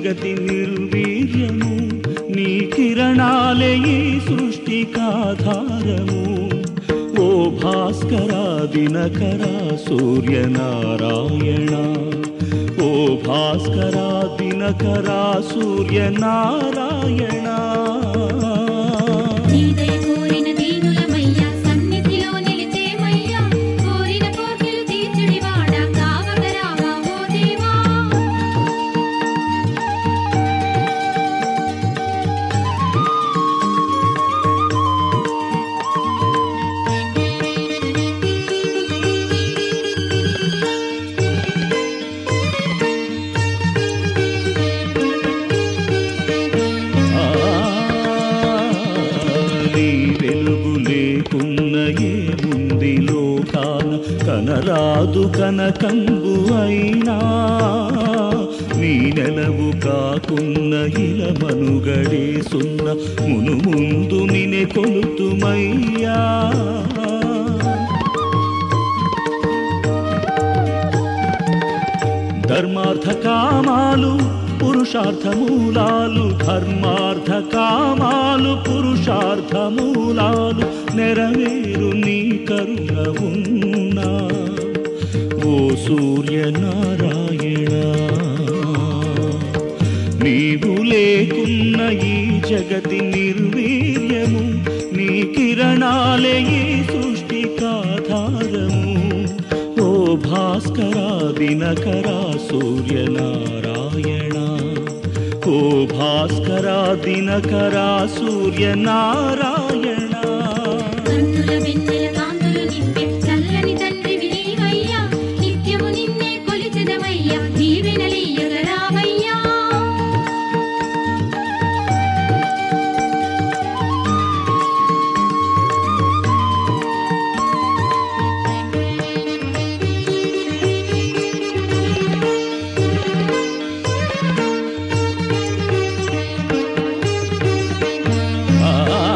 జగతి నిర్వీర్యము నీ కిరణాలే ఈ సృష్టికాధారము ఓ భాస్కరా దినకరా సూర్యనారాయణ ఓ భాస్కరా దినకరా సూర్యనారాయణ నీదయ కోరిన దీనులమయ్యా సన్నిధిలో నిలిచేమయ్యా కోరిన కోర్కెలు తీర్చుడివాడా కావగరావా ఓ దేవా ఆ, నీ వెలుగు లేకున్న ఏముంది లోకాన కనరాదు కనకంబు అయినా నీ నెలవు కాకున్న ఇల మనుగడే సున్న మును ముందు నినే కొలుతుమయ్యా ధర్మార్థ కామాలు పురుషార్థ మూలాలు ధర్మార్థ కామాలు పురుషార్థ మూలాలు నెరవేరు నీ కరుణ ఉన్నా ఓ సూర్యనారాయణ నీవు లేకున్న ఈ జగతి నిర్వీర్యము నీ కిరణాలే ఈ సృష్టికాధారము ఓ భాస్కరా దినకరా సూర్యనారాయణ ఓ భాస్కరా దినకరా సూర్యనారాయణ కన్నుల వెన్నెల కాంతులు నింపే చల్లని తండ్రివి నీవయ్యా నిత్యము నిన్నే కొలిచెదమయ్యా దీవెనలీయగరావయ్యా ఆ,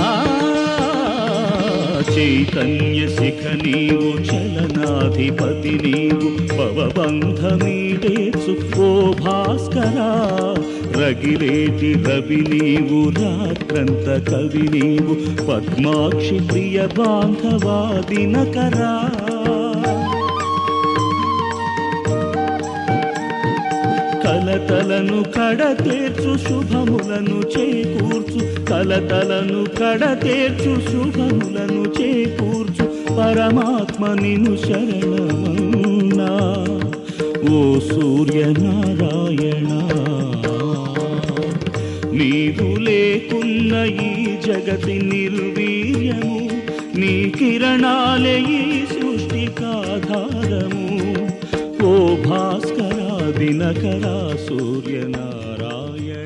చైతన్య శిఖ నీవు చలనాధిపతి నీవు భవబంధమీడేచు ఓ భాస్కరా రగిలేటి రవి నీవు రాత్రంత కవి నీవు పద్మాక్షి ప్రియ బాంధవాదినకరా కలతలను కడతేర్చు శుభములను చేకూర్చు కలతలను కడతేర్చు శుభములను చేకూర్చు పరమాత్మ నిను శరణమన్నా ఓ సూర్యనారాయణ నీవు లేకున్న ఈ జగతి నిర్వీర్యము నీ కిరణాలే ఈ సృష్టికాధారము ఓ భాస్కరా దినకరా సూర్యనారాయణ